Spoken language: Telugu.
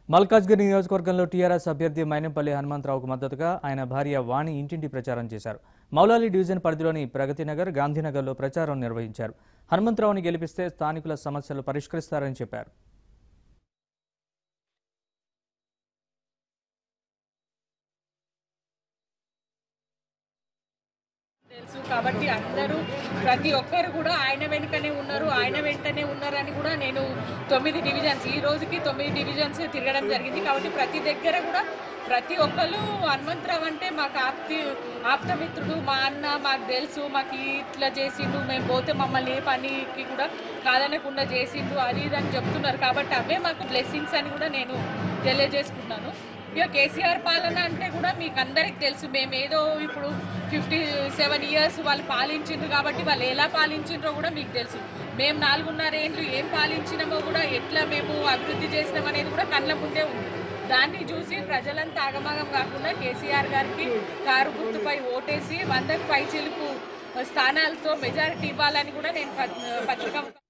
మల్కాజ్గిరి నియోజకవర్గంలో టీఆర్ఎస్ అభ్యర్థి మైనంపల్లి హనుమంతరావుకు మద్దతుగా ఆయన భార్య వాణి ఇంటింటి ప్రచారం చేశారు మౌలాలి డివిజన్ పరిధిలోని ప్రగతి నగర్ గాంధీనగర్లో ప్రచారం నిర్వహించారు హనుమంతరావుని గెలిపిస్తే స్థానికుల సమస్యలు పరిష్కరిస్తారని చెప్పారు తెలుసు కాబట్టి అందరూ ప్రతి ఒక్కరు కూడా ఆయన వెనుకనే ఉన్నారు ఆయన వెంటనే ఉన్నారని కూడా నేను తొమ్మిది డివిజన్స్ ఈ రోజుకి తొమ్మిది డివిజన్స్ తిరగడం జరిగింది కాబట్టి ప్రతి దగ్గర కూడా ప్రతి ఒక్కరు హనుమంతరావు అంటే మాకు ఆప్తి ఆప్తమిత్రుడు మా అన్న మాకు తెలుసు మాకు ఇట్లా చేసిండు మేము పోతే మమ్మల్ని ఏ పనికి కూడా కాదనకుండా చేసిండు అది ఇది అని చెప్తున్నారు కాబట్టి అవే మాకు బ్లెస్సింగ్స్ అని కూడా నేను తెలియజేసుకున్నాను ఇక కేసీఆర్ పాలన అంటే కూడా మీకు అందరికి తెలుసు మేము ఏదో ఇప్పుడు ఫిఫ్టీ సెవెన్ ఇయర్స్ వాళ్ళు పాలించిండ్రు కాబట్టి వాళ్ళు ఎలా పాలించిండ్రో కూడా మీకు తెలుసు మేము నాలుగున్నర ఏండ్లు ఏం పాలించినామో కూడా ఎట్లా మేము అభివృద్ధి చేసినాం అనేది కూడా కళ్ళ ముందే ఉంది దాన్ని చూసి ప్రజలంతా ఆగమాగం కాకుండా కేసీఆర్ గారికి కారు గుర్తుపై ఓటేసి వందకు పై చిలుపు స్థానాలతో మెజారిటీ ఇవ్వాలని కూడా నేను పత్రిక